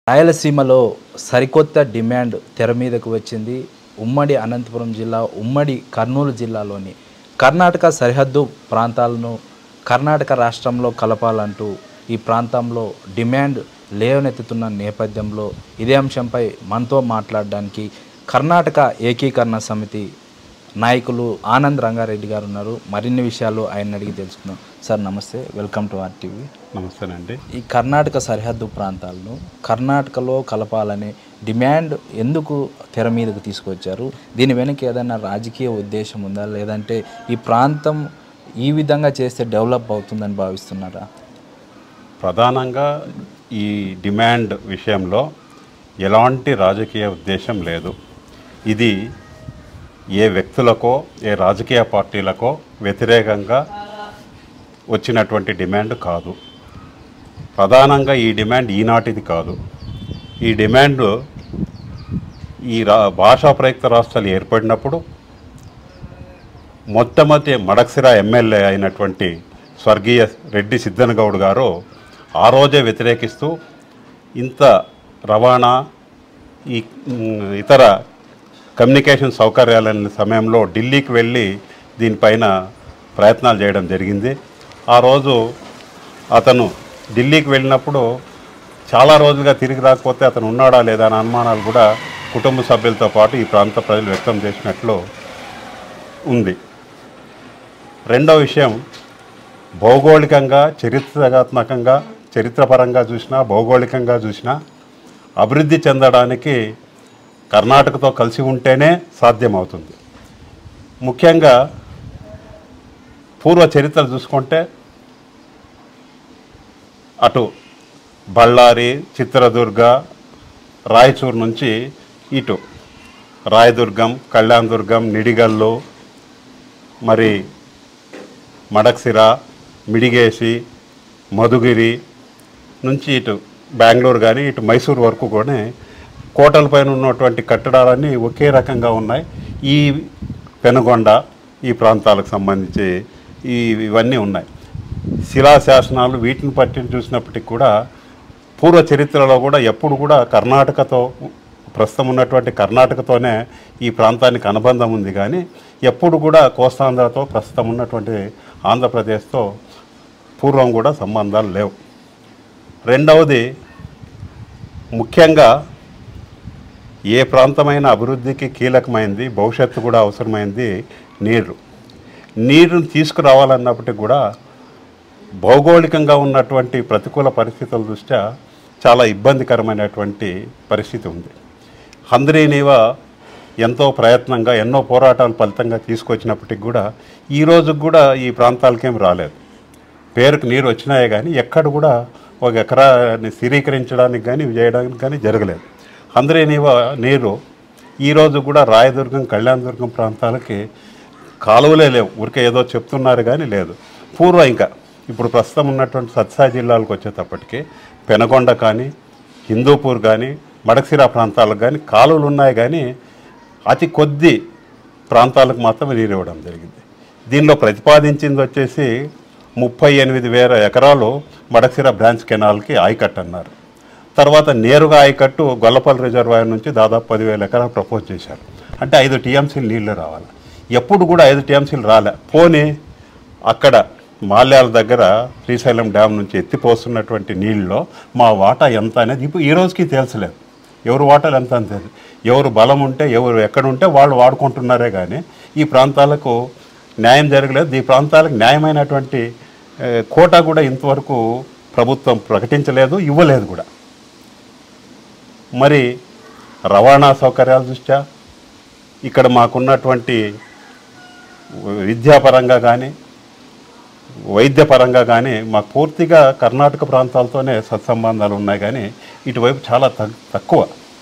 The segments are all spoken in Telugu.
రాయలసీమలో సరికొత్త డిమాండ్ తెర మీదకు వచ్చింది ఉమ్మడి అనంతపురం జిల్లా ఉమ్మడి కర్నూలు జిల్లాలోని కర్ణాటక సరిహద్దు ప్రాంతాలను కర్ణాటక రాష్ట్రంలో కలపాలంటూ ఈ ప్రాంతంలో డిమాండ్ లేవనెత్తుతున్న నేపథ్యంలో ఇదే అంశంపై మనతో మాట్లాడడానికి కర్ణాటక ఏకీకరణ సమితి నాయకులు ఆనంద్ రంగారెడ్డి గారు ఉన్నారు మరిన్ని విషయాలు ఆయన అడిగి తెలుసుకుందాం సార్ నమస్తే వెల్కమ్ టు ఆర్ టీవీ నమస్తేనండి ఈ కర్ణాటక సరిహద్దు ప్రాంతాలను కర్ణాటకలో కలపాలనే డిమాండ్ ఎందుకు తెర మీదకు తీసుకొచ్చారు దీని వెనక ఏదైనా రాజకీయ ఉద్దేశం ఉందా లేదంటే ఈ ప్రాంతం ఈ విధంగా చేస్తే డెవలప్ అవుతుందని భావిస్తున్నారా ప్రధానంగా ఈ డిమాండ్ విషయంలో ఎలాంటి రాజకీయ ఉద్దేశం లేదు ఇది ఏ వ్యక్తులకో ఏ రాజకీయ పార్టీలకో వ్యతిరేకంగా వచ్చినటువంటి డిమాండ్ కాదు ప్రధానంగా ఈ డిమాండ్ ఈనాటిది కాదు ఈ డిమాండ్ ఈ రా భాషా ప్రయుక్త రాష్ట్రాలు ఏర్పడినప్పుడు మొట్టమొదటి మడక్సిరా ఎమ్మెల్యే అయినటువంటి స్వర్గీయ రెడ్డి సిద్ధనగౌడ్ గారు ఆ రోజే వ్యతిరేకిస్తూ ఇంత రవాణా ఈ మ్, ఇతర కమ్యూనికేషన్ సౌకర్యాల సమయంలో ఢిల్లీకి వెళ్ళి దీనిపైన ప్రయత్నాలు చేయడం జరిగింది ఆ రోజు అతను ఢిల్లీకి వెళ్ళినప్పుడు చాలా రోజులుగా తిరిగి రాకపోతే అతను ఉన్నాడా లేదా అనే అనుమానాలు కూడా కుటుంబ సభ్యులతో పాటు ఈ ప్రాంత ప్రజలు వ్యక్తం చేసినట్లు ఉంది రెండో విషయం భౌగోళికంగా చరిత్రాత్మకంగా చరిత్రపరంగా చూసినా భౌగోళికంగా చూసినా అభివృద్ధి చెందడానికి కర్ణాటకతో కలిసి ఉంటేనే సాధ్యమవుతుంది ముఖ్యంగా పూర్వ చరిత్ర చూసుకుంటే అటు బళ్ళారి చిత్రదుర్గ రాయచూరు నుంచి ఇటు రాయదుర్గం కళ్యాణదుర్గం నిడిగల్లు మరి మడక్సిర మిడిగేసి మధుగిరి నుంచి ఇటు బెంగళూరు కానీ ఇటు మైసూరు వరకు కూడా కోటల పైన ఉన్నటువంటి కట్టడాలన్నీ ఒకే రకంగా ఉన్నాయి ఈ పెనుగొండ ఈ ప్రాంతాలకు సంబంధించి ఈ ఇవన్నీ ఉన్నాయి శిలాశాసనాలు వీటిని పట్టి చూసినప్పటికి కూడా పూర్వ చరిత్రలో కూడా ఎప్పుడు కూడా కర్ణాటకతో ప్రస్తుతం ఉన్నటువంటి కర్ణాటకతోనే ఈ ప్రాంతానికి అనుబంధం ఉంది కానీ ఎప్పుడు కూడా కోస్తాంధ్రతో ప్రస్తుతం ఉన్నటువంటి ఆంధ్రప్రదేశ్తో పూర్వం కూడా సంబంధాలు లేవు రెండవది ముఖ్యంగా ఏ ప్రాంతమైన అభివృద్ధికి కీలకమైంది భవిష్యత్తు కూడా అవసరమైంది నీరు నీరుని తీసుకురావాలన్నప్పటికీ కూడా భౌగోళికంగా ఉన్నటువంటి ప్రతికూల పరిస్థితుల దృష్ట్యా చాలా ఇబ్బందికరమైనటువంటి పరిస్థితి ఉంది హంద్రీ నీవ ఎంతో ప్రయత్నంగా ఎన్నో పోరాటాల ఫలితంగా తీసుకొచ్చినప్పటికి కూడా ఈ రోజుకి కూడా ఈ ప్రాంతాలకేం రాలేదు పేరుకు నీరు వచ్చినాయే కానీ ఎక్కడ కూడా ఒక ఎకరాన్ని స్థిరీకరించడానికి కానీ ఇవి చేయడానికి కానీ జరగలేదు హంద్రీ నీవ నీరు ఈరోజు కూడా రాయదుర్గం కళ్యాణదుర్గం ప్రాంతాలకి కాలువలే లేవు ఊరికే ఏదో చెప్తున్నారు కానీ లేదు పూర్వం ఇంకా ఇప్పుడు ప్రస్తుతం ఉన్నటువంటి సత్సా జిల్లాలకు వచ్చేటప్పటికి పెనగొండ కానీ హిందూపూర్ కానీ మడక్సిరా ప్రాంతాలకు కానీ కాలువలు ఉన్నాయి కానీ అతి కొద్ది ప్రాంతాలకు మాత్రమే నీరు ఇవ్వడం జరిగింది దీనిలో ప్రతిపాదించింది వచ్చేసి ముప్పై ఎనిమిది వేల ఎకరాలు మడక్సిరా బ్రాంచ్ కెనాల్కి ఆయకట్టు అన్నారు తర్వాత నేరుగా ఆయకట్టు గొల్లపల్లి రిజర్వాయర్ నుంచి దాదాపు పదివేల ఎకరాలు ప్రపోజ్ చేశారు అంటే ఐదు టీఎంసీలు నీళ్లు రావాలి ఎప్పుడు కూడా ఐదు టీఎంసీలు రాలే పోనీ అక్కడ మాల్యాల దగ్గర శ్రీశైలం డ్యామ్ నుంచి ఎత్తిపోస్తున్నటువంటి నీళ్ళలో మా వాటా ఎంత అనేది ఇప్పుడు ఈ రోజుకి తెలుసలేదు ఎవరు వాటాలు ఎంత అని తెలియదు ఎవరు బలం ఉంటే ఎవరు ఎక్కడ ఉంటే వాళ్ళు వాడుకుంటున్నారే కానీ ఈ ప్రాంతాలకు న్యాయం జరగలేదు ఈ ప్రాంతాలకు న్యాయమైనటువంటి ఏ, కోటా కూడా ఇంతవరకు ప్రభుత్వం ప్రకటించలేదు ఇవ్వలేదు కూడా మరి రవాణా సౌకర్యాల దృష్ట్యా ఇక్కడ మాకున్నటువంటి విద్యాపరంగా కానీ వైద్యపరంగా కానీ మాకు పూర్తిగా కర్ణాటక ప్రాంతాలతోనే సత్సంబంధాలు ఉన్నాయి కానీ ఇటువైపు చాలా తగ్- తక్కువ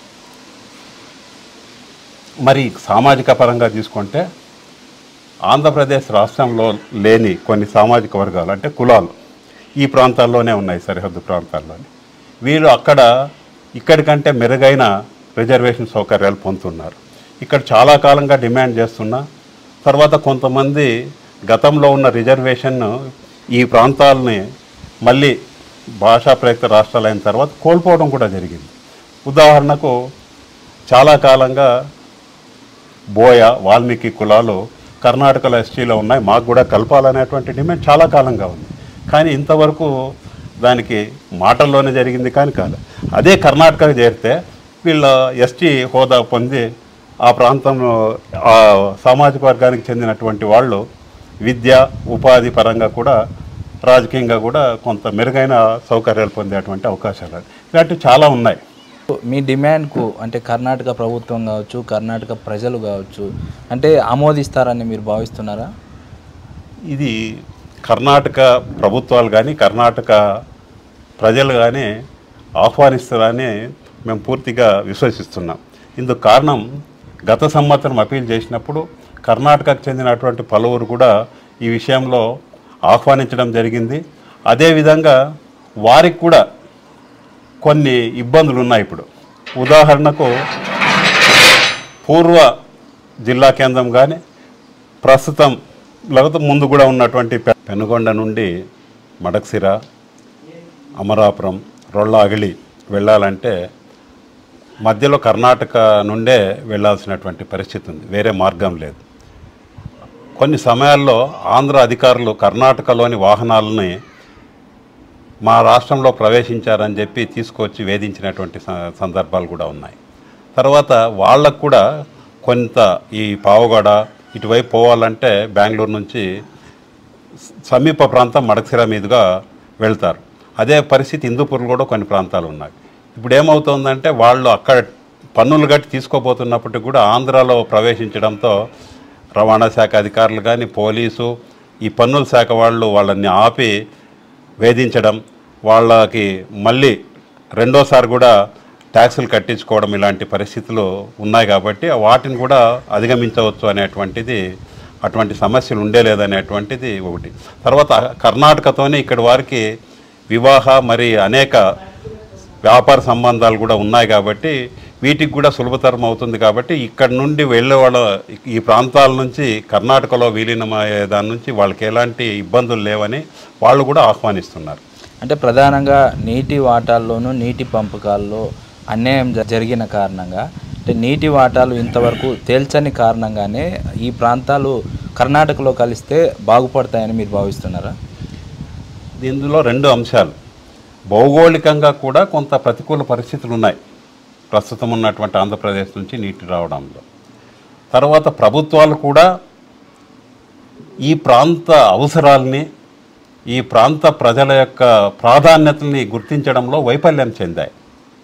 మరి సామాజిక పరంగా తీసుకుంటే ఆంధ్రప్రదేశ్ రాష్ట్రంలో లేని కొన్ని సామాజిక వర్గాలు అంటే కులాలు ఈ ప్రాంతాల్లోనే ఉన్నాయి సరిహద్దు ప్రాంతాల్లోనే వీళ్ళు అక్కడ ఇక్కడికంటే మెరుగైన రిజర్వేషన్ సౌకర్యాలు పొందుతున్నారు ఇక్కడ చాలా కాలంగా డిమాండ్ చేస్తున్నా తర్వాత కొంతమంది గతంలో ఉన్న రిజర్వేషన్ ఈ ప్రాంతాలని మళ్ళీ భాషా ప్రయుక్త రాష్ట్రాలు అయిన తర్వాత కోల్పోవడం కూడా జరిగింది ఉదాహరణకు చాలా కాలంగా బోయ వాల్మీకి కులాలు కర్ణాటకలో ఎస్టీలో ఉన్నాయి మాకు కూడా కలపాలనేటువంటి డిమాండ్ చాలా కాలంగా ఉంది కానీ ఇంతవరకు దానికి మాటల్లోనే జరిగింది కానీ కాదు అదే కర్ణాటకకు చేరితే వీళ్ళ ఎస్టీ హోదా పొంది ఆ ప్రాంతంలో ఆ సామాజిక వర్గానికి చెందినటువంటి వాళ్ళు విద్య ఉపాధి పరంగా కూడా రాజకీయంగా కూడా కొంత మెరుగైన సౌకర్యాలు పొందేటువంటి అవకాశాలు ఇలాంటివి చాలా ఉన్నాయి మీ డిమాండ్కు అంటే కర్ణాటక ప్రభుత్వం కావచ్చు కర్ణాటక ప్రజలు కావచ్చు అంటే ఆమోదిస్తారని మీరు భావిస్తున్నారా ఇది కర్ణాటక ప్రభుత్వాలు కానీ కర్ణాటక ప్రజలు కానీ ఆహ్వానిస్తారని మేము పూర్తిగా విశ్వసిస్తున్నాం ఇందుకు కారణం గత సంవత్సరం అపీల్ చేసినప్పుడు కర్ణాటకకు చెందినటువంటి పలువురు కూడా ఈ విషయంలో ఆహ్వానించడం జరిగింది అదేవిధంగా వారికి కూడా కొన్ని ఇబ్బందులు ఉన్నాయి ఇప్పుడు ఉదాహరణకు పూర్వ జిల్లా కేంద్రం కానీ ప్రస్తుతం లేకపోతే ముందు కూడా ఉన్నటువంటి పె- పెనుగొండ నుండి మడక్సిర అమరాపురం రొళ్ళాగిలి వెళ్ళాలంటే మధ్యలో కర్ణాటక నుండే వెళ్ళాల్సినటువంటి పరిస్థితి ఉంది వేరే మార్గం లేదు కొన్ని సమయాల్లో ఆంధ్ర అధికారులు కర్ణాటకలోని వాహనాలని మా రాష్ట్రంలో ప్రవేశించారని చెప్పి తీసుకొచ్చి వేధించినటువంటి స- సందర్భాలు కూడా ఉన్నాయి తర్వాత వాళ్ళకు కూడా కొంత ఈ పావగడ ఇటువైపు పోవాలంటే బెంగళూరు నుంచి స- సమీప ప్రాంతం మడకసిర మీదుగా వెళ్తారు అదే పరిస్థితి హిందూపూర్లో కూడా కొన్ని ప్రాంతాలు ఉన్నాయి ఇప్పుడు ఏమవుతుందంటే వాళ్ళు అక్కడ పన్నులు కట్టి తీసుకోబోతున్నప్పటికీ కూడా ఆంధ్రాలో ప్రవేశించడంతో రవాణా శాఖ అధికారులు కానీ పోలీసు ఈ పన్నుల శాఖ వాళ్ళు వాళ్ళని ఆపి వేధించడం వాళ్ళకి మళ్ళీ రెండోసారి కూడా ట్యాక్సులు కట్టించుకోవడం ఇలాంటి పరిస్థితులు ఉన్నాయి కాబట్టి వాటిని కూడా అధిగమించవచ్చు అనేటువంటిది అటువంటి సమస్యలు ఉండేలేదనేటువంటిది ఒకటి తర్వాత కర్ణాటకతోనే ఇక్కడ వారికి వివాహ మరి అనేక వ్యాపార సంబంధాలు కూడా ఉన్నాయి కాబట్టి వీటికి కూడా సులభతరం అవుతుంది కాబట్టి ఇక్కడ నుండి వెళ్ళే వాళ్ళ ఈ ప్రాంతాల నుంచి కర్ణాటకలో విలీనమయ్యే దాని నుంచి వాళ్ళకి ఎలాంటి ఇబ్బందులు లేవని వాళ్ళు కూడా ఆహ్వానిస్తున్నారు అంటే ప్రధానంగా నీటి వాటాల్లోనూ నీటి పంపకాల్లో అన్యాయం జ- జరిగిన కారణంగా అంటే నీటి వాటాలు ఇంతవరకు తేల్చని కారణంగానే ఈ ప్రాంతాలు కర్ణాటకలో కలిస్తే బాగుపడతాయని మీరు భావిస్తున్నారా ఇందులో రెండు అంశాలు భౌగోళికంగా కూడా కొంత ప్రతికూల పరిస్థితులు ఉన్నాయి ప్రస్తుతం ఉన్నటువంటి ఆంధ్రప్రదేశ్ నుంచి నీటి రావడంలో తర్వాత ప్రభుత్వాలు కూడా ఈ ప్రాంత అవసరాల్ని ఈ ప్రాంత ప్రజల యొక్క ప్రాధాన్యతల్ని గుర్తించడంలో వైఫల్యం చెందాయి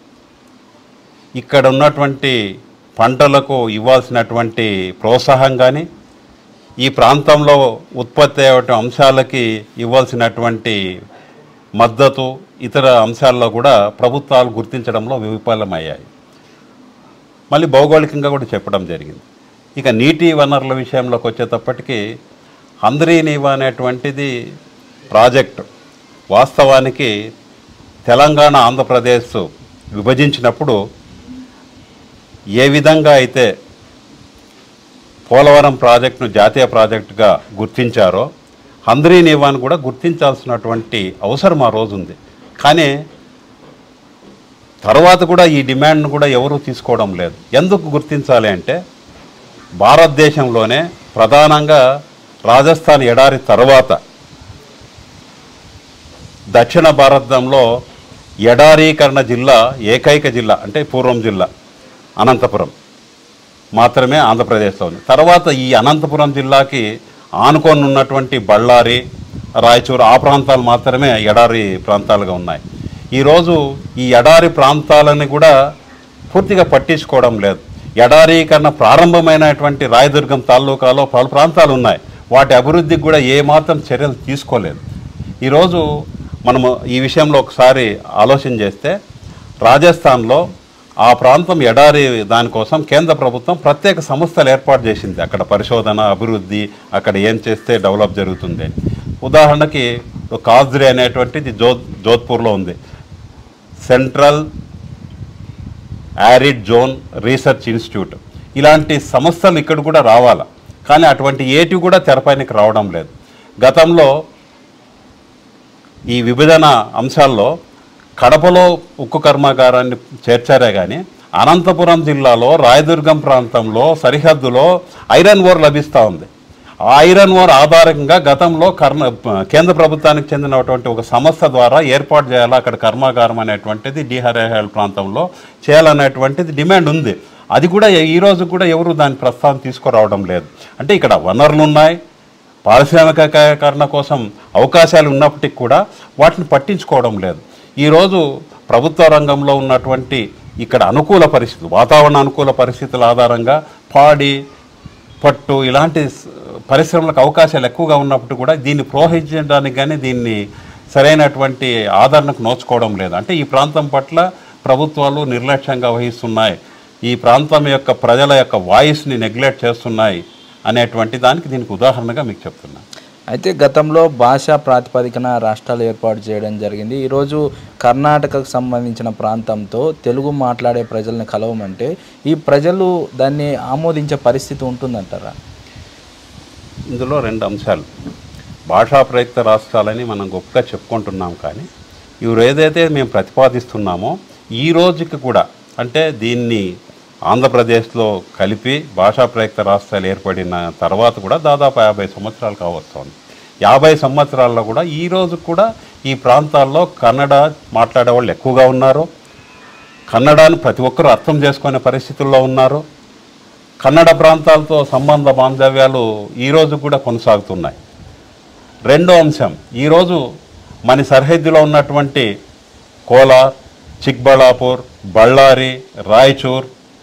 ఇక్కడ ఉన్నటువంటి పంటలకు ఇవ్వాల్సినటువంటి ప్రోత్సాహం కానీ ఈ ప్రాంతంలో ఉత్పత్తి అయ్యే అంశాలకి ఇవ్వాల్సినటువంటి మద్దతు ఇతర అంశాల్లో కూడా ప్రభుత్వాలు గుర్తించడంలో విఫలమయ్యాయి మళ్ళీ భౌగోళికంగా కూడా చెప్పడం జరిగింది ఇక నీటి వనరుల విషయంలోకి వచ్చేటప్పటికి హంద్రీ నీవా అనేటువంటిది ప్రాజెక్టు వాస్తవానికి తెలంగాణ ఆంధ్రప్రదేశ్ విభజించినప్పుడు ఏ విధంగా అయితే పోలవరం ప్రాజెక్టును జాతీయ ప్రాజెక్టుగా గుర్తించారో హంద్రీ నీవాను కూడా గుర్తించాల్సినటువంటి అవసరం ఆ రోజు ఉంది కానీ తర్వాత కూడా ఈ డిమాండ్ను కూడా ఎవరూ తీసుకోవడం లేదు ఎందుకు గుర్తించాలి అంటే భారతదేశంలోనే ప్రధానంగా రాజస్థాన్ ఎడారి తర్వాత దక్షిణ భారతంలో ఎడారీకరణ జిల్లా ఏకైక జిల్లా అంటే పూర్వం జిల్లా అనంతపురం మాత్రమే ఆంధ్రప్రదేశ్లో ఉంది తర్వాత ఈ అనంతపురం జిల్లాకి ఆనుకొని ఉన్నటువంటి బళ్ళారి రాయచూరు ఆ ప్రాంతాలు మాత్రమే ఎడారి ప్రాంతాలుగా ఉన్నాయి ఈరోజు ఈ ఎడారి ప్రాంతాలని కూడా పూర్తిగా పట్టించుకోవడం లేదు ఎడారీకరణ ప్రారంభమైనటువంటి రాయదుర్గం తాలూకాలో పలు ప్రాంతాలు ఉన్నాయి వాటి అభివృద్ధికి కూడా ఏమాత్రం చర్యలు తీసుకోలేదు ఈరోజు మనము ఈ విషయంలో ఒకసారి ఆలోచన చేస్తే రాజస్థాన్లో ఆ ప్రాంతం ఎడారి దానికోసం కేంద్ర ప్రభుత్వం ప్రత్యేక సంస్థలు ఏర్పాటు చేసింది అక్కడ పరిశోధన అభివృద్ధి అక్కడ ఏం చేస్తే డెవలప్ జరుగుతుంది అని. ఉదాహరణకి కాజ్రే అనేటువంటిది జో జోధ్పూర్లో ఉంది central arid zone research institute ఇలాంటి సంస్థలు ఇక్కడ కూడా రావాలా కానీ అటువంటి ఏటివి కూడా తెరపైనకి రావడం లేదు గతంలో ఈ విభజన అంశాల్లో కడపలో ఉక్కు కర్మాగారాన్ని చేర్చారే కానీ అనంతపురం జిల్లాలో రాయదుర్గం ప్రాంతంలో సరిహద్దులో ఐరన్ ఓర్ లభిస్తూ ఉంది ఆ ఐరన్ ఓర్ ఆధారంగా గతంలో కర్ణ కేంద్ర ప్రభుత్వానికి చెందినటువంటి ఒక సంస్థ ద్వారా ఏర్పాటు చేయాలి అక్కడ కర్మాగారం అనేటువంటిది డిహరేహల్ ప్రాంతంలో చేయాలనేటువంటిది డిమాండ్ ఉంది అది కూడా ఈ రోజు కూడా ఎవరు దాని ప్రస్తావన తీసుకురావడం లేదు అంటే ఇక్కడ వనరులు ఉన్నాయి పారిశ్రామికీకరణ కోసం అవకాశాలు ఉన్నప్పటికీ కూడా వాటిని పట్టించుకోవడం లేదు ఈరోజు ప్రభుత్వ రంగంలో ఉన్నటువంటి ఇక్కడ అనుకూల పరిస్థితులు వాతావరణ అనుకూల పరిస్థితుల ఆధారంగా పాడి పట్టు ఇలాంటి స- పరిశ్రమలకు అవకాశాలు ఎక్కువగా ఉన్నప్పుడు కూడా దీన్ని ప్రోత్సహించడానికి కానీ దీన్ని సరైనటువంటి ఆదరణకు నోచుకోవడం లేదు అంటే ఈ ప్రాంతం పట్ల ప్రభుత్వాలు నిర్లక్ష్యంగా వహిస్తున్నాయి ఈ ప్రాంతం యొక్క ప్రజల యొక్క వాయిస్ని నెగ్లెక్ట్ చేస్తున్నాయి అనేటువంటి దానికి దీనికి ఉదాహరణగా మీకు చెప్తున్నా అయితే గతంలో భాషా ప్రాతిపదికన రాష్ట్రాలు ఏర్పాటు చేయడం జరిగింది ఈరోజు కర్ణాటకకు సంబంధించిన ప్రాంతంతో తెలుగు మాట్లాడే ప్రజల్ని కలవమంటే ఈ ప్రజలు దాన్ని ఆమోదించే పరిస్థితి ఉంటుందంటారా ఇందులో రెండు అంశాలు భాషా ప్రయుక్త రాష్ట్రాలని మనం గొప్పగా చెప్పుకుంటున్నాం కానీ ఇవి ఏదైతే మేము ప్రతిపాదిస్తున్నామో ఈ రోజుకి కూడా అంటే దీన్ని ఆంధ్రప్రదేశ్లో కలిపి భాషా ప్రయుక్త రాష్ట్రాలు ఏర్పడిన తర్వాత కూడా దాదాపు యాభై సంవత్సరాలు కావస్తుంది యాభై సంవత్సరాల్లో కూడా ఈ రోజు కూడా ఈ ప్రాంతాల్లో కన్నడ మాట్లాడే వాళ్ళు ఎక్కువగా ఉన్నారు కన్నడాన్ని ప్రతి ఒక్కరూ అర్థం చేసుకునే పరిస్థితుల్లో ఉన్నారు కన్నడ ప్రాంతాలతో సంబంధ బాంధవ్యాలు ఈరోజు కూడా కొనసాగుతున్నాయి రెండో అంశం ఈరోజు మన సరిహద్దులో ఉన్నటువంటి కోలార్ చిక్బళాపూర్ బళ్ళారి రాయచూర్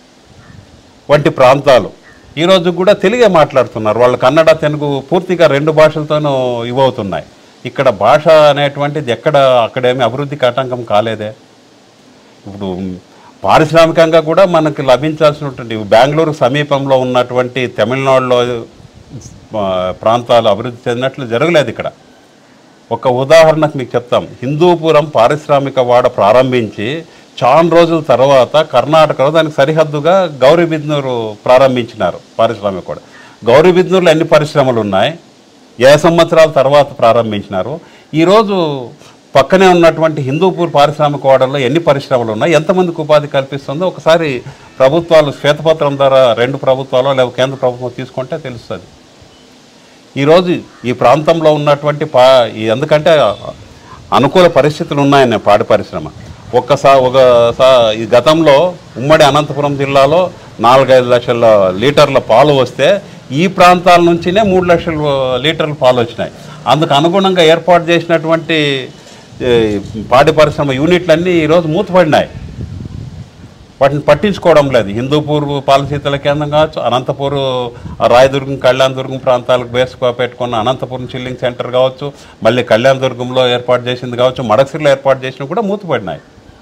వంటి ప్రాంతాలు ఈరోజు కూడా తెలుగే మాట్లాడుతున్నారు వాళ్ళు కన్నడ తెలుగు పూర్తిగా రెండు భాషలతోనూ ఇవవుతున్నాయి ఇక్కడ భాష అనేటువంటిది ఎక్కడ అక్కడేమీ అభివృద్ధికి ఆటంకం కాలేదే ఇప్పుడు పారిశ్రామికంగా కూడా మనకు లభించాల్సినటువంటి బెంగళూరు సమీపంలో ఉన్నటువంటి తమిళనాడులో ఆ, ప్రాంతాలు అభివృద్ధి చెందినట్లు జరగలేదు ఇక్కడ ఒక ఉదాహరణకు మీకు చెప్తాం హిందూపురం పారిశ్రామిక వాడ ప్రారంభించి చాలా రోజుల తర్వాత కర్ణాటకలో దానికి సరిహద్దుగా గౌరీబిద్నూరు ప్రారంభించినారు పారిశ్రామిక వాడ గౌరీబిద్నూరులో ఎన్ని పరిశ్రమలు ఉన్నాయి ఏ సంవత్సరాల తర్వాత ప్రారంభించినారు ఈరోజు పక్కనే ఉన్నటువంటి హిందూపూర్ పారిశ్రామిక వాడల్లో ఎన్ని పరిశ్రమలు ఉన్నాయి ఎంతమందికి ఉపాధి కల్పిస్తుందో ఒకసారి ప్రభుత్వాలు శ్వేతపత్రం ద్వారా రెండు ప్రభుత్వాలు లేదా కేంద్ర ప్రభుత్వం తీసుకుంటే తెలుస్తుంది ఈరోజు ఈ ప్రాంతంలో ఉన్నటువంటి పా ఈ- ఎందుకంటే అనుకూల పరిస్థితులు ఉన్నాయన్న పాడి పరిశ్రమ ఒక్కసా ఒకసా ఈ గతంలో ఉమ్మడి అనంతపురం జిల్లాలో నాలుగైదు లక్షల లీటర్ల పాలు వస్తే ఈ ప్రాంతాల నుంచినే మూడు లక్షల లీటర్ల పాలు వచ్చినాయి అందుకు అనుగుణంగా ఏర్పాటు చేసినటువంటి ఏ, పాడి పరిశ్రమ యూనిట్లన్నీ ఈరోజు మూతపడినాయి వాటిని పట్టించుకోవడం లేదు హిందూపూర్ పాలసీతల కేంద్రం కావచ్చు అనంతపూర్ రాయదుర్గం కళ్యాణదుర్గం ప్రాంతాలకు బేస్గా పెట్టుకున్న అనంతపురం చిల్లింగ్ సెంటర్ కావచ్చు మళ్ళీ కళ్యాణదుర్గంలో ఏర్పాటు చేసింది కావచ్చు మడకసిరిలో ఏర్పాటు చేసినవి కూడా మూతపడినాయి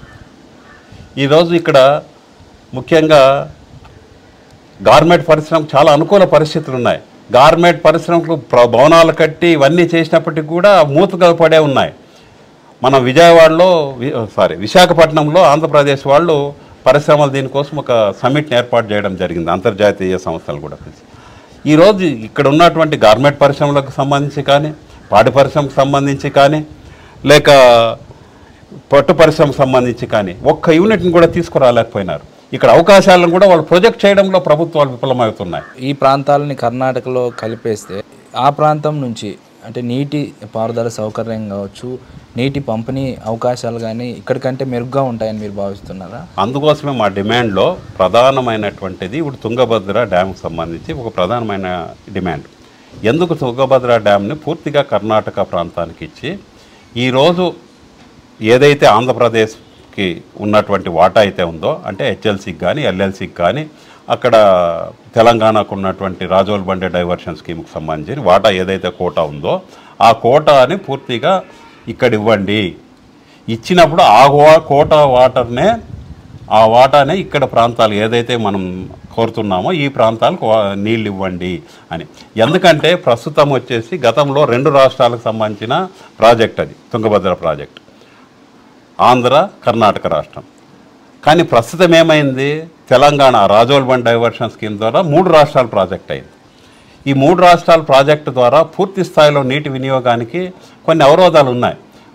ఈరోజు ఇక్కడ ముఖ్యంగా గార్మెంట్ పరిశ్రమకు చాలా అనుకూల పరిస్థితులు ఉన్నాయి గార్మెంట్ పరిశ్రమకు ప్ర- భవనాలు కట్టి ఇవన్నీ చేసినప్పటికీ కూడా మూతగా పడే ఉన్నాయి మన విజయవాడలో వి- సారీ విశాఖపట్నంలో ఆంధ్రప్రదేశ్ వాళ్ళు పరిశ్రమలు దీనికోసం ఒక సమిట్ని ఏర్పాటు చేయడం జరిగింది అంతర్జాతీయ సంస్థలు కూడా కలిసి ఈరోజు ఇక్కడ ఉన్నటువంటి గార్మెంట్ పరిశ్రమలకు సంబంధించి కానీ పాడి పరిశ్రమకు సంబంధించి కానీ లేక పట్టు పరిశ్రమకు సంబంధించి కానీ ఒక్క యూనిట్ని కూడా తీసుకురాలేకపోయినారు ఇక్కడ అవకాశాలను కూడా వాళ్ళు ప్రొజెక్ట్ చేయడంలో ప్రభుత్వాలు విఫలమవుతున్నాయి ఈ ప్రాంతాలని కర్ణాటకలో కలిపేస్తే ఆ ప్రాంతం నుంచి అంటే నీటి పారుదల సౌకర్యం కావచ్చు నీటి పంపిణీ అవకాశాలు కానీ ఇక్కడికంటే మెరుగ్గా ఉంటాయని మీరు భావిస్తున్నారా అందుకోసమే మా డిమాండ్లో ప్రధానమైనటువంటిది ఇప్పుడు తుంగభద్ర డ్యామ్కి సంబంధించి ఒక ప్రధానమైన డిమాండ్ ఎందుకు తుంగభద్ర డ్యామ్ని పూర్తిగా కర్ణాటక ప్రాంతానికి ఇచ్చి ఈరోజు ఏదైతే ఆంధ్రప్రదేశ్కి ఉన్నటువంటి వాటా అయితే ఉందో అంటే హెచ్ఎల్సీకి కానీ ఎల్ఎల్సీకి కానీ అక్కడ తెలంగాణకు ఉన్నటువంటి రాజోల్ బండే డైవర్షన్ స్కీమ్కి సంబంధించి వాటా ఏదైతే కోటా ఉందో ఆ కోటాని పూర్తిగా ఇక్కడ ఇవ్వండి ఇచ్చినప్పుడు ఆ వా- కోటా వాటర్నే ఆ వాటానే ఇక్కడ ప్రాంతాలు ఏదైతే మనం కోరుతున్నామో ఈ ప్రాంతాలకు వా- నీళ్ళు ఇవ్వండి అని ఎందుకంటే ప్రస్తుతం వచ్చేసి గతంలో రెండు రాష్ట్రాలకు సంబంధించిన ప్రాజెక్ట్ అది తుంగభద్ర ప్రాజెక్ట్ ఆంధ్ర కర్ణాటక రాష్ట్రం కానీ ప్రస్తుతం ఏమైంది తెలంగాణ రాజోల్బండ్ డైవర్షన్ స్కీమ్ ద్వారా మూడు రాష్ట్రాల ప్రాజెక్ట్ అయింది ఈ మూడు రాష్ట్రాల ప్రాజెక్టు ద్వారా పూర్తి స్థాయిలో నీటి వినియోగానికి కొన్ని అవరోధాలు ఉన్నాయి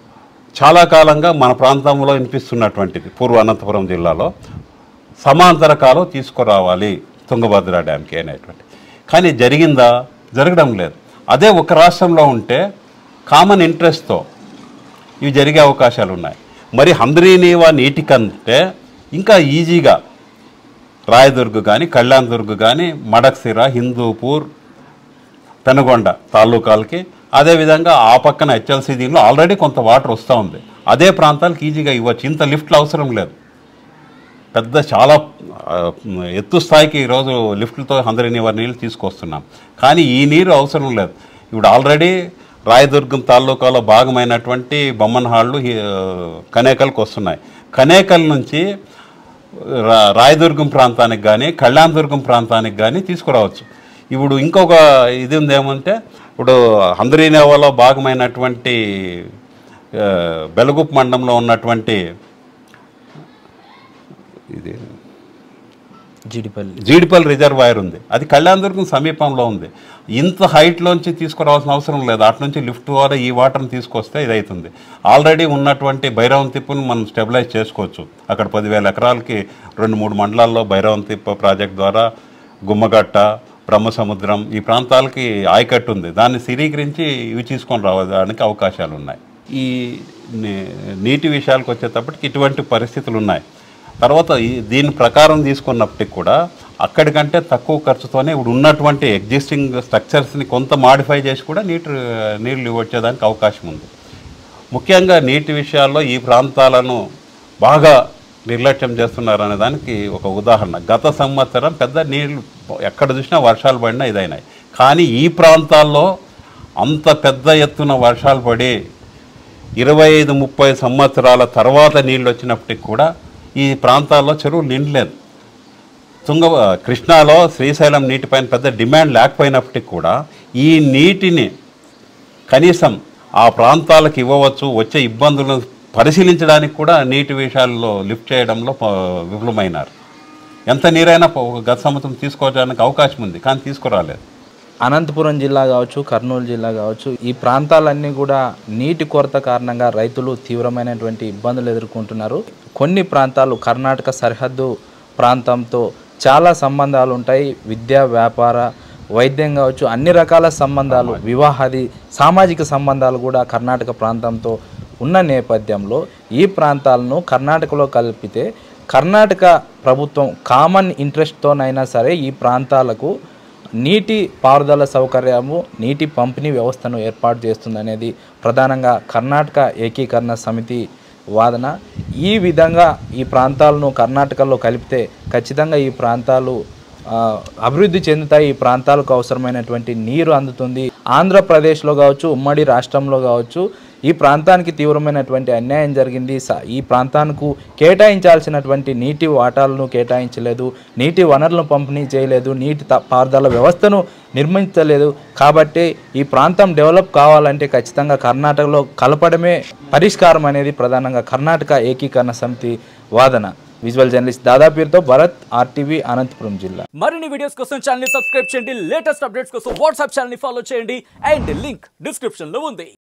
చాలా కాలంగా మన ప్రాంతంలో వినిపిస్తున్నటువంటిది పూర్వ అనంతపురం జిల్లాలో సమాంతర కాలం తీసుకురావాలి తుంగభద్ర డ్యామ్కి అనేటువంటి కానీ జరిగిందా జరగడం లేదు అదే ఒక రాష్ట్రంలో ఉంటే కామన్ ఇంట్రెస్ట్తో ఇవి జరిగే అవకాశాలు ఉన్నాయి మరి హంద్రీనీవా నీటి కంటే ఇంకా ఈజీగా రాయదుర్గ్ కానీ కళ్యాణ్ దుర్గ్ కానీ మడక్సిర హిందూపూర్ పెనగొండ తాలూకాలకి అదేవిధంగా ఆ పక్కన హెచ్ఎల్సీ దీనిలో ఆల్రెడీ కొంత వాటర్ వస్తూ ఉంది అదే ప్రాంతాలకు ఈజీగా ఇవ్వచ్చు ఇంత లిఫ్ట్లు అవసరం లేదు పెద్ద చాలా ఆ, ఎత్తు స్థాయికి ఈరోజు లిఫ్ట్లతో హందరి వారి నీళ్ళు తీసుకొస్తున్నాం కానీ ఈ నీరు అవసరం లేదు ఇప్పుడు ఆల్రెడీ రాయదుర్గం తాలూకాలో భాగమైనటువంటి బొమ్మన్హాళ్ళు కనేకల్కి వస్తున్నాయి కనేకల్ నుంచి రా రాయదుర్గం ప్రాంతానికి కానీ కళ్యాణదుర్గం ప్రాంతానికి కానీ తీసుకురావచ్చు ఇప్పుడు ఇంకొక ఇది ఉంది ఏమంటే ఇప్పుడు హందరీనేవాలో భాగమైనటువంటి ఆ, బెలగుప్ మండలంలో ఉన్నటువంటి ఇది జీడిపల్లి జీడిపల్లి రిజర్వాయర్ ఉంది అది కళ్యాణదుర్గం సమీపంలో ఉంది ఇంత హైట్లోంచి తీసుకురావాల్సిన అవసరం లేదు అటు నుంచి లిఫ్ట్ ద్వారా ఈ వాటర్ని తీసుకొస్తే ఇది అవుతుంది ఆల్రెడీ ఉన్నటువంటి భైరవం తిప్పును మనం స్టెబిలైజ్ చేసుకోవచ్చు అక్కడ పదివేల ఎకరాలకి రెండు మూడు మండలాల్లో భైరవం తిప్ప ప్రాజెక్ట్ ద్వారా గుమ్మగట్ట బ్రహ్మసముద్రం ఈ ప్రాంతాలకి ఆయకట్టు ఉంది దాన్ని స్థిరీకరించి ఇవి తీసుకొని రావడానికి అవకాశాలు ఉన్నాయి ఈ నీ- నీటి విషయాలకు వచ్చేటప్పటికి ఇటువంటి పరిస్థితులు ఉన్నాయి తర్వాత ఈ- దీని ప్రకారం తీసుకున్నప్పటికి కూడా అక్కడికంటే తక్కువ ఖర్చుతోనే ఇప్పుడు ఉన్నటువంటి ఎగ్జిస్టింగ్ స్ట్రక్చర్స్ని కొంత మాడిఫై చేసి కూడా నీటి నీళ్లు వచ్చేదానికి అవకాశం ఉంది ముఖ్యంగా నీటి విషయాల్లో ఈ ప్రాంతాలను బాగా నిర్లక్ష్యం చేస్తున్నారు అనే దానికి ఒక ఉదాహరణ గత సంవత్సరం పెద్ద నీళ్లు ఎక్కడ చూసినా వర్షాలు పడినా ఇదైనాయి కానీ ఈ ప్రాంతాల్లో అంత పెద్ద ఎత్తున వర్షాలు పడి ఇరవై ఐదు ముప్పై సంవత్సరాల తర్వాత నీళ్ళు వచ్చినప్పటికి కూడా ఈ ప్రాంతాల్లో చెరువులు నిండలేదు తుంగ కృష్ణాలో శ్రీశైలం నీటిపైన పెద్ద డిమాండ్ లేకపోయినప్పటికి కూడా ఈ నీటిని కనీసం ఆ ప్రాంతాలకు ఇవ్వవచ్చు వచ్చే ఇబ్బందులను పరిశీలించడానికి కూడా నీటి విషయాల్లో లిఫ్ట్ చేయడంలో ప- విఫలమైనారు ఎంత నీరైనా ప- ఒక గత సంవత్సరం తీసుకోవడానికి అవకాశం ఉంది కానీ తీసుకురాలేదు అనంతపురం జిల్లా కావచ్చు కర్నూలు జిల్లా కావచ్చు ఈ ప్రాంతాలన్నీ కూడా నీటి కొరత కారణంగా రైతులు తీవ్రమైనటువంటి ఇబ్బందులు ఎదుర్కొంటున్నారు కొన్ని ప్రాంతాలు కర్ణాటక సరిహద్దు ప్రాంతంతో చాలా సంబంధాలు ఉంటాయి విద్య వ్యాపార వైద్యం కావచ్చు అన్ని రకాల సంబంధాలు వివాహాది సామాజిక సంబంధాలు కూడా కర్ణాటక ప్రాంతంతో ఉన్న నేపథ్యంలో ఈ ప్రాంతాలను కర్ణాటకలో కలిపితే కర్ణాటక ప్రభుత్వం కామన్ ఇంట్రెస్ట్తోనైనా సరే ఈ ప్రాంతాలకు నీటి పారుదల సౌకర్యము నీటి పంపిణీ వ్యవస్థను ఏర్పాటు చేస్తుందనేది ప్రధానంగా కర్ణాటక ఏకీకరణ సమితి వాదన ఈ విధంగా ఈ ప్రాంతాలను కర్ణాటకలో కలిపితే ఖచ్చితంగా ఈ ప్రాంతాలు ఆ, అభివృద్ధి చెందుతాయి ఈ ప్రాంతాలకు అవసరమైనటువంటి నీరు అందుతుంది ఆంధ్రప్రదేశ్లో కావచ్చు ఉమ్మడి రాష్ట్రంలో కావచ్చు ఈ ప్రాంతానికి తీవ్రమైనటువంటి అన్యాయం జరిగింది స- ఈ ప్రాంతానికి కేటాయించాల్సినటువంటి నీటి వాటాలను కేటాయించలేదు నీటి వనరులను పంపిణీ చేయలేదు నీటి త- పారుదల వ్యవస్థను నిర్మించలేదు కాబట్టి ఈ ప్రాంతం డెవలప్ కావాలంటే ఖచ్చితంగా కర్ణాటకలో కలపడమే పరిష్కారం అనేది ప్రధానంగా కర్ణాటక ఏకీకరణ సమితి వాదన విజువల్ జర్నలిస్ట్ దాదాపీర్తో భరత్ ఆర్టీవీ అనంతపురం జిల్లా మరిన్ని వీడియోస్ కోసం ఛానల్ ని సబ్స్క్రైబ్ చేయండి లేటెస్ట్ అప్డేట్స్ కోసం వాట్సాప్ ఛానల్ ని ఫాలో చేయండి అండ్ లింక్ డిస్క్రిప్షన్ లో ఉంది